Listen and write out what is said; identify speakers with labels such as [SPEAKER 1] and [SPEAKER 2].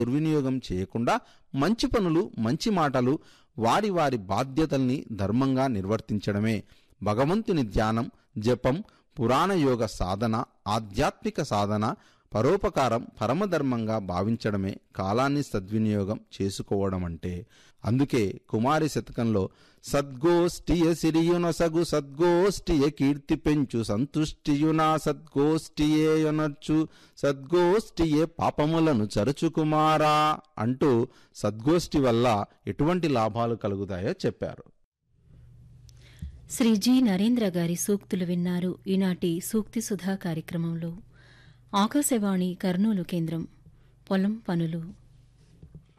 [SPEAKER 1] దుర్వినియోగం చేయకుండా మంచి పనులు మంచి మాటలు వారి వారి బాధ్యతల్ని ధర్మంగా నిర్వర్తించడమే భగవంతుని ధ్యానం జపం పురాణ యోగ సాధన ఆధ్యాత్మిక సాధన పరోపకారం పరమధర్మంగా భావించడమే కాలాన్ని సద్వినియోగం చేసుకోవడం అంటే అందుకే కుమారి శతకంలో సద్గోష్ఠియ సిరియునసగు సద్గోష్ఠియ కీర్తి పెంచు సంతుష్టియునా సద్గోష్ఠియే యొనర్చు సద్గోష్ఠియే పాపములను చరుచు కుమారా అంటూ సద్గోష్ఠి వల్ల ఎటువంటి లాభాలు కలుగుతాయో చెప్పారు
[SPEAKER 2] శ్రీ జి నరేంద్ర గారి సూక్తులు విన్నారు ఈనాటి సూక్తి సుధా కార్యక్రమంలో ఆకాశవాణి కర్నూలు కేంద్రం పొలం పనులు